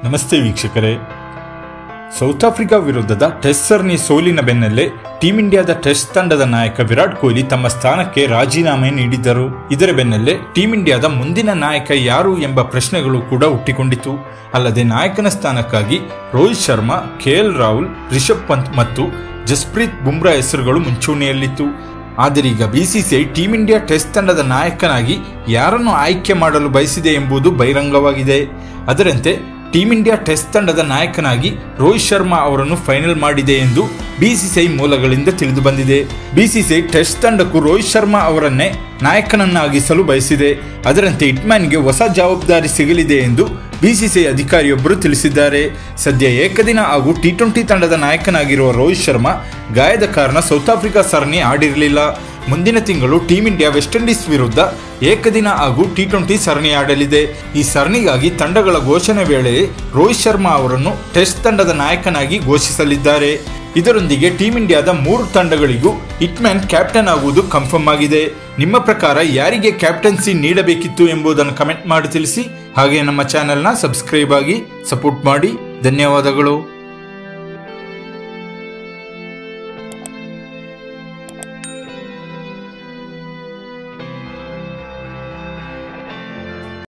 ನಮಸ್ತೆ ವೀಕ್ಷಕರೇ south Africa ವಿರುದ್ಧದ ಟೆಸ್ಟ್ ಸರಣಿ ಸೋಲಿನ ಬೆನ್ನಲ್ಲೇ ಟೀಂ ಇಂಡಿಯಾದ ಟೆಸ್ಟ್ ತಂಡದ ನಾಯಕ ವಿರಾಟ್ ಕೊಹ್ಲಿ ತಮ್ಮ ಸ್ಥಾನಕ್ಕೆ ರಾಜೀನಾಮೆ ನೀಡಿದ್ದರು ಇದರ ಬೆನ್ನಲ್ಲೇ ಟೀಂ ಇಂಡಿಯಾದ ಮುಂದಿನ ನಾಯಕ ಯಾರು ಎಂಬ ಪ್ರಶ್ನೆಗಳು ಕೂಡ ಹುಟ್ಟಿಕೊಂಡಿತು ಅಲ್ಲದೆ ನಾಯಕನ ಸ್ಥಾನಕ್ಕಾಗಿ ರೋಹಿತ್ ಶರ್ಮಾ ಕೆಎಲ್ ರಾಹುಲ್ ರಿಷಬ್ ಪಂತ್ ಮತ್ತು ಜಸ್ಪ್ರೀತ್ ಬುಮ್ರಾ ಹೆಸರುಗಳು ಮುಂಚೂಣಿಯಲ್ಲಿತ್ತು ಆದರೀಗ ಬಿಸಿಸಿಐ ಟೀಂ ಇಂಡಿಯಾ ಟೆಸ್ಟ್ ತಂಡದ ನಾಯಕನಾಗಿ ಯಾರನ್ನು ಆಯ್ಕೆ ಮಾಡಲು ಬಯಸಿದೆ ಎಂಬುದು ಬಹಿರಂಗವಾಗಿದೆ ಅದರಂತೆ ಟೀಂ ಇಂಡಿಯಾ ಟೆಸ್ಟ್ ತಂಡದ ನಾಯಕನಾಗಿ ರೋಹಿತ್ ಶರ್ಮಾ ಅವರನ್ನು ಫೈನಲ್ ಮಾಡಿದೆ ಎಂದು ಬಿಸಿಸಿಐ ಮೂಲಗಳಿಂದ ತಿಳಿದು ಬಂದಿದೆ ಬಿಸಿಸಿಐ ಟೆಸ್ಟ್ ತಂಡಕ್ಕೂ ರೋಹಿತ್ ಶರ್ಮಾ ಅವರನ್ನೇ ನಾಯಕನನ್ನಾಗಿಸಲು ಬಯಸಿದೆ ಅದರಂತೆ ಹಿಟ್ಮ್ಯಾನ್ಗೆ ಹೊಸ ಜವಾಬ್ದಾರಿ ಸಿಗಲಿದೆ ಎಂದು ಬಿಸಿಸಿಐ ಅಧಿಕಾರಿಯೊಬ್ಬರು ತಿಳಿಸಿದ್ದಾರೆ ಸದ್ಯ ಏಕದಿನ ಹಾಗೂ ಟಿ ಟ್ವೆಂಟಿ ತಂಡದ ನಾಯಕನಾಗಿರುವ ರೋಹಿತ್ ಶರ್ಮಾ ಗಾಯದ ಕಾರಣ ಸೌತ್ ಆಫ್ರಿಕಾ ಸರಣಿ ಆಡಿರಲಿಲ್ಲ ಮುಂದಿನ ತಿಂಗಳು ಟೀಂ ಇಂಡಿಯಾ ವೆಸ್ಟ್ ಇಂಡೀಸ್ ವಿರುದ್ಧ ಏಕದಿನ ಹಾಗೂ ಟಿ ಟ್ವೆಂಟಿ ಸರಣಿ ಆಡಲಿದೆ ಈ ಸರಣಿಗಾಗಿ ತಂಡಗಳ ಘೋಷಣೆ ವೇಳೆ ರೋಹಿತ್ ಶರ್ಮಾ ಅವರನ್ನು ಟೆಸ್ಟ್ ತಂಡದ ನಾಯಕನಾಗಿ ಘೋಷಿಸಲಿದ್ದಾರೆ ಇದರೊಂದಿಗೆ ಟೀಂ ಇಂಡಿಯಾದ ಮೂರು ತಂಡಗಳಿಗೂ ಹಿಟ್ಮ್ಯಾನ್ ಕ್ಯಾಪ್ಟನ್ ಆಗುವುದು ಕನ್ಫರ್ಮ್ ಆಗಿದೆ ನಿಮ್ಮ ಪ್ರಕಾರ ಯಾರಿಗೆ ಕ್ಯಾಪ್ಟನ್ಸಿ ನೀಡಬೇಕಿತ್ತು ಎಂಬುದನ್ನು ಕಮೆಂಟ್ ಮಾಡಿ ತಿಳಿಸಿ ಹಾಗೆ ನಮ್ಮ ಚಾನೆಲ್ನ ಸಬ್ಸ್ಕ್ರೈಬ್ ಆಗಿ ಸಪೋರ್ಟ್ ಮಾಡಿ ಧನ್ಯವಾದಗಳು